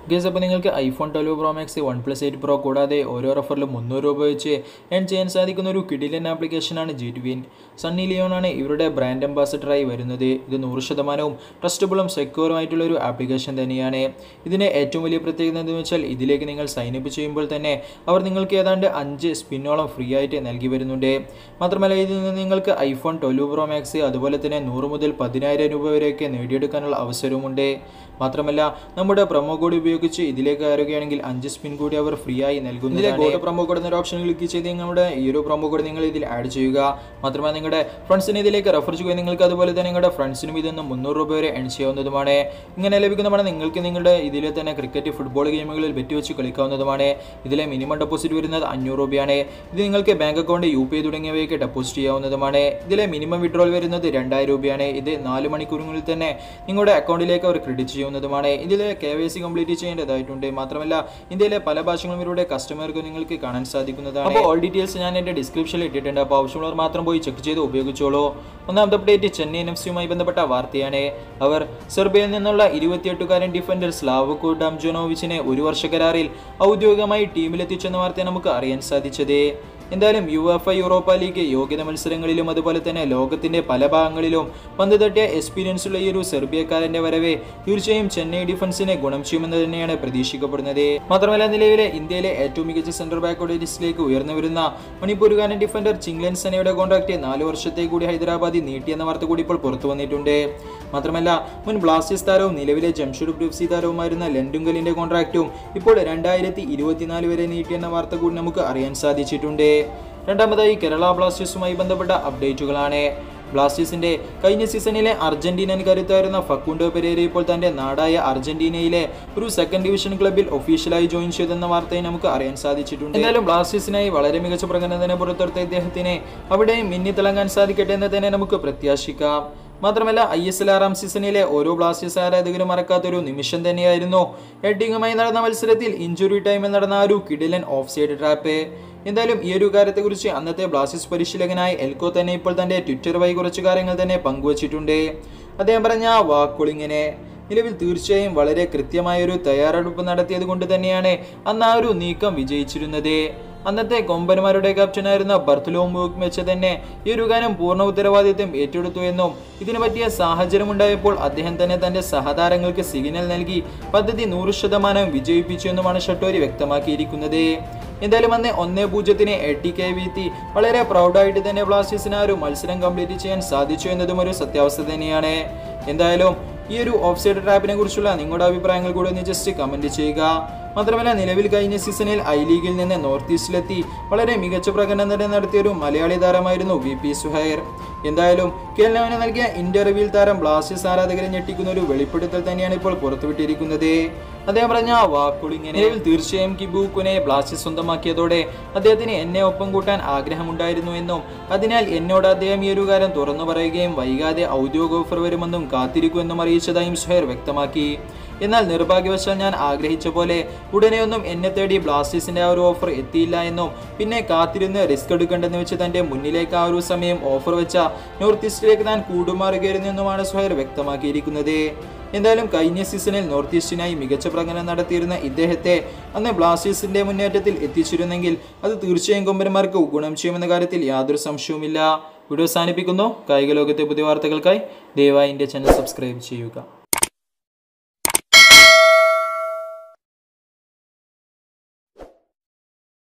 guys അപ്പോൾ നിങ്ങൾക്ക് iPhone twelve pro max OnePlus eight pro കൂടാതെ ഓരോ റഫറിലും മുന്നൂറ് രൂപ വെച്ച് ഏൺ ചെയ്യാൻ സാധിക്കുന്ന ഒരു കിടിലൻ ആപ്ലിക്കേഷനാണ് ജിറ്റ്വിൻ സണ്ണി ലിയോണാണ് ഇവരുടെ ബ്രാൻഡ് അംബാസഡറായി വരുന്നത് ഇത് നൂറ് ശതമാനവും ട്രസ്റ്റബിളും സെക്യൂറും ആയിട്ടുള്ള ഒരു ആപ്ലിക്കേഷൻ തന്നെയാണ് ഇതിൻ്റെ ഏറ്റവും വലിയ പ്രത്യേകത എന്ന് വെച്ചാൽ ഇതിലേക്ക് നിങ്ങൾ സൈനപ്പ് ചെയ്യുമ്പോൾ തന്നെ അവർ നിങ്ങൾക്ക് ഏതാണ്ട് അഞ്ച് സ്പിന്നോളം ഫ്രീ ആയിട്ട് നൽകി വരുന്നുണ്ട് മാത്രമല്ല ഇതിൽ നിന്ന് നിങ്ങൾക്ക് ഐഫോൺ ട്വൽവ് പ്രോ മാക്സ് അതുപോലെ തന്നെ നൂറ് മുതൽ പതിനായിരം രൂപ വരെയൊക്കെ നേടിയെടുക്കാനുള്ള അവസരവുമുണ്ട് മാത്രമല്ല നമ്മുടെ പ്രൊമോ കോഡ് ഉപയോഗിച്ച് ഇതിലേക്ക് കയറുകയാണെങ്കിൽ അഞ്ച് സ്പിൻ കൂടി അവർ ഫ്രീ ആയി നൽകുന്നു ഇതിലെ പ്രൊമോ കോഡ് എന്നൊരു ഓപ്ഷൻ ക്ലിക്ക് ചെയ്ത് നിങ്ങളുടെ ഈ ഒരു പ്രൊമോ കോഡ് നിങ്ങൾ ഇതിൽ ആഡ് ചെയ്യുക മാത്രമല്ല നിങ്ങളുടെ ഫ്രണ്ട്സിനെ ഇതിലേക്ക് റെഫർ ചെയ്യുക നിങ്ങൾക്ക് അതുപോലെ തന്നെ നിങ്ങളുടെ ഫ്രണ്ട്സിനും ഇതൊന്ന് മുന്നൂറ് രൂപ വരെ എൺ ചെയ്യാവുന്നതുമാണ് ഇങ്ങനെ ലഭിക്കുന്നതാണ് നിങ്ങൾക്ക് നിങ്ങളുടെ ഇതിലെ തന്നെ ക്രിക്കറ്റ് ഫുട്ബോൾ ഗെയിമുകളിൽ ബെറ്റ് വെച്ച് കളിക്കാവുന്നതുമാണ് ഇതിലെ മിനിമം ഡെപ്പോസിറ്റ് വരുന്നത് അഞ്ഞൂറ് രൂപയാണ് ഇത് നിങ്ങൾക്ക് bank account U P I തുടങ്ങിയവയൊക്കെ ഡെപ്പോസിറ്റ് ചെയ്യാവുന്നതുമാണ് ഇതിലെ മിനിമം വിഡ്രോൾ വരുന്നത് രണ്ടായിരം രൂപയാണ് ഇത് നാല് മണിക്കൂറുകളിൽ തന്നെ നിങ്ങളുടെ അക്കൗണ്ടിലേക്ക് അവർ ക്രെഡിറ്റ് ചെയ്യുന്നതുമാണ് ഇതിലെ കെ വൈ സി കംപ്ലീറ്റ് ചെയ്യേണ്ടതായിട്ടുണ്ട് മാത്രമല്ല ഇന്ത്യയിലെ പല ഭാഷകളും ഇവരുടെ കസ്റ്റമർക്ക് നിങ്ങൾക്ക് കാണാൻ സാധിക്കുന്നതാണ് അപ്പോൾ ഓൾ ഡീറ്റെയിൽസ് ഞാൻ എൻ്റെ ഡിസ്ക്രിപ്ഷനിൽ ഇട്ടിട്ടുണ്ട് അപ്പോൾ ആവശ്യമുള്ളവർ മാത്രം പോയി ചെക്ക് ചെയ്ത് ഉപയോഗിച്ചോളൂ ഒന്നാമത്തെ അപ്ഡേറ്റ് ചെന്നൈ എൻ എഫ് സിയുമായി ബന്ധപ്പെട്ട വാർത്തയാണ് അവർ സെർബിയയിൽ നിന്നുള്ള ഇരുപത്തിയെട്ടുകാരൻ ഡിഫൻഡർ സ്ലാവക്കോ ഡംജോനോവിച്ചിനെ ഒരു വർഷ കരാറിൽ ഔദ്യോഗികമായി ടീമിലെത്തിച്ചെന്ന വാർത്ത നമുക്ക് അറിയാൻ സാധിച്ചത് എന്തായാലും UEFA Europa league യോഗ്യത മത്സരങ്ങളിലും അതുപോലെ തന്നെ ലോകത്തിന്റെ പല ഭാഗങ്ങളിലും പന്ത് തട്ടിയ എക്സ്പീരിയൻസ് ഉള്ള ഈ ഒരു സെർബിയക്കാരന്റെ വരവെ തീർച്ചയായും ചെന്നൈ ഡിഫൻസിനെ ഗുണം ചെയ്യുമെന്ന് തന്നെയാണ് പ്രതീക്ഷിക്കപ്പെടുന്നത് മാത്രമല്ല നിലവിലെ ഇന്ത്യയിലെ ഏറ്റവും മികച്ച സെന്റർ ബാക്കോടെ ലിസ്റ്റിലേക്ക് ഉയർന്നു വരുന്ന മണിപ്പൂരുകാരൻ ഡിഫൻഡർ ചിങ്ലൻ സനയുടെ കോൺട്രാക്ട് നാല് വർഷത്തേക്ക് കൂടി ഹൈദരാബാദിൽ നീട്ടിയെന്ന വാർത്ത കൂടി ഇപ്പോൾ പുറത്തു വന്നിട്ടുണ്ട് മാത്രമല്ല മുൻ ബ്ലാസ്റ്റേഴ്സ് താരവും നിലവിലെ ജംഷഡ്പൂർ എഫ് സി താരവുമായിരുന്ന ലെൻഡുങ്കലിന്റെ കോൺട്രാക്റ്റും ഇപ്പോൾ രണ്ടായിരത്തി ഇരുപത്തിനാല് വരെ നീട്ടിയെന്ന വാർത്ത കൂടി നമുക്ക് അറിയാൻ സാധിച്ചിട്ടുണ്ട് രണ്ടാമതായി കേരള ബ്ലാസ്റ്റേഴ്സുമായി ബന്ധപ്പെട്ട അപ്ഡേറ്റുകളാണ് ബ്ലാസ്റ്റേഴ്സിന്റെ കഴിഞ്ഞ സീസണിലെ അർജന്റീനൻ കരുത്തായിരുന്ന ഫക്കുണ്ടോ പെരേര ഇപ്പോൾ തന്റെ നാടായ അർജന്റീനയിലെ ഒരു സെക്കൻഡ് ഡിവിഷൻ ക്ലബിൽ ഒഫീഷ്യലായി ജോയിൻ ചെയ്തെന്ന വാർത്തയും നമുക്ക് അറിയാൻ സാധിച്ചിട്ടുണ്ട് എന്തായാലും ബ്ലാസ്റ്റേഴ്സിനായി വളരെ മികച്ച പ്രകടനം തന്നെ പുറത്തെടുത്ത ഇദ്ദേഹത്തിന് അവിടെയും മിന്നിത്തിളങ്ങാൻ സാധിക്കട്ടെ എന്ന് തന്നെ നമുക്ക് പ്രത്യാശിക്കാം മാത്രമല്ല ഐ എസ് എൽ ആറാം സീസണിലെ ഓരോ ബ്ലാസ്റ്റേഴ്സ് ആരാധകരും മറക്കാത്തൊരു നിമിഷം തന്നെയായിരുന്നു എഡിങ്ങുമായി നടന്ന മത്സരത്തിൽ ഇഞ്ചുറി ടൈമിൽ നടന്ന ആ ഒരു കിഡിലൻ ഓഫ് സൈഡ് ട്രാപ്പ് എന്തായാലും ഈ ഒരു കാര്യത്തെക്കുറിച്ച് അന്നത്തെ ബ്ലാസ്റ്റേഴ്സ് പരിശീലകനായ എൽക്കോ തന്നെ ഇപ്പോൾ തന്റെ ട്വിറ്റർ വഴി കുറച്ച് കാര്യങ്ങൾ തന്നെ പങ്കുവച്ചിട്ടുണ്ട് അദ്ദേഹം പറഞ്ഞ ആ വാക്കുകളിങ്ങനെ നിലവിൽ തീർച്ചയായും വളരെ കൃത്യമായ ഒരു തയ്യാറെടുപ്പ് നടത്തിയത് കൊണ്ട് തന്നെയാണ് അന്ന് ആ ഒരു നീക്കം വിജയിച്ചിരുന്നത് അന്നത്തെ കൊമ്പന്മാരുടെ ക്യാപ്റ്റനായിരുന്ന ബർത്തലോമുക്ക് വെച്ച് തന്നെ ഈ ഒരു ഗാനം പൂർണ്ണ ഉത്തരവാദിത്വം ഏറ്റെടുത്തു എന്നും ഇതിനു പറ്റിയ സാഹചര്യം ഉണ്ടായപ്പോൾ അദ്ദേഹം തന്നെ തന്റെ സഹതാരങ്ങൾക്ക് സിഗ്നൽ നൽകി പദ്ധതി നൂറ് ശതമാനം വിജയിപ്പിച്ചു എന്നുമാണ് ഷട്ടോരി വ്യക്തമാക്കിയിരിക്കുന്നത് എന്തായാലും അന്ന് ഒന്നേ പൂജ്യത്തിന് എട്ടി കെ വീഴ്ത്തി വളരെ പ്രൗഡായിട്ട് തന്നെ ബ്ലാസ്റ്റേഴ്സിന് ആ ഒരു മത്സരം കംപ്ലീറ്റ് ചെയ്യാൻ സാധിച്ചു എന്നതും ഒരു സത്യാവസ്ഥ തന്നെയാണ് എന്തായാലും ഈ ഒരു ഓഫ് സൈഡ് ട്രാപ്പിനെ കുറിച്ചുള്ള നിങ്ങളുടെ അഭിപ്രായങ്ങൾ കൂടെ ഒന്ന് ജസ്റ്റ് കമന്റ് ചെയ്യുക മാത്രമല്ല നിലവിൽ കഴിഞ്ഞ സീസണിൽ ഐ ലീഗിൽ നിന്ന് നോർത്ത് ഈസ്റ്റിലെത്തി വളരെ മികച്ച പ്രകടനം തന്നെ നടത്തിയ ഒരു മലയാളി താരമായിരുന്നു വി പി സുഹൈർ എന്തായാലും കേരളവിന് നൽകിയ ഇന്റർവ്യൂവിൽ താരം ബ്ലാസ്റ്റേഴ്സ് ആരാധകരെ ഞെട്ടിക്കുന്ന ഒരു വെളിപ്പെടുത്തൽ തന്നെയാണ് ഇപ്പോൾ പുറത്തുവിട്ടിരിക്കുന്നത് അദ്ദേഹം പറഞ്ഞ ആ വാക്കുകളിങ്ങനെ നിലവിൽ തീർച്ചയായും കിബൂക്കുനെ ബ്ലാസ്റ്റേഴ്സ് സ്വന്തമാക്കിയതോടെ അദ്ദേഹത്തിന് എന്നെ ഒപ്പം കൂട്ടാൻ ആഗ്രഹമുണ്ടായിരുന്നു എന്നും അതിനാൽ എന്നോട് അദ്ദേഹം ഈ ഒരു കാര്യം തുറന്നു പറയുകയും വൈകാതെ ഔദ്യോഗിക ഓഫർ വരുമെന്നും കാത്തിരിക്കുമെന്നും അറിയിച്ചതായും സുഹൈർ വ്യക്തമാക്കി എന്നാൽ നിർഭാഗ്യവശാൽ ഞാൻ ആഗ്രഹിച്ച പോലെ ഉടനെയൊന്നും എന്നെ തേടി ബ്ലാസ്റ്റേഴ്സിന്റെ ആ ഒരു ഓഫർ എത്തിയില്ല എന്നും പിന്നെ കാത്തിരുന്ന് റിസ്ക് എടുക്കേണ്ടെന്ന് വെച്ച് തന്റെ മുന്നിലേക്ക് ആ ഒരു സമയം ഓഫർ വെച്ച നോർത്ത് ഈസ്റ്റിലേക്ക് താൻ കൂടുമാറുകയായിരുന്നു എന്നുമാണ് സുഹൈർ വ്യക്തമാക്കിയിരിക്കുന്നത് എന്തായാലും കഴിഞ്ഞ സീസണിൽ നോർത്ത് ഈസ്റ്റിനായി മികച്ച പ്രകടനം നടത്തിയിരുന്ന ഇദ്ദേഹത്തെ അന്ന് ബ്ലാസ്റ്റേഴ്സിന്റെ മുന്നേറ്റത്തിൽ എത്തിച്ചിരുന്നെങ്കിൽ അത് തീർച്ചയായും കൊമ്പന്മാർക്ക് ഗുണം ചെയ്യുമെന്ന കാര്യത്തിൽ യാതൊരു സംശയവുമില്ല വീഡിയോ അവസാനിപ്പിക്കുന്നു കായിക ലോകത്തെ പുതിയ വാർത്തകൾക്കായി ദയവായി എൻ്റെ ചാനൽ സബ്സ്ക്രൈബ് ചെയ്യുക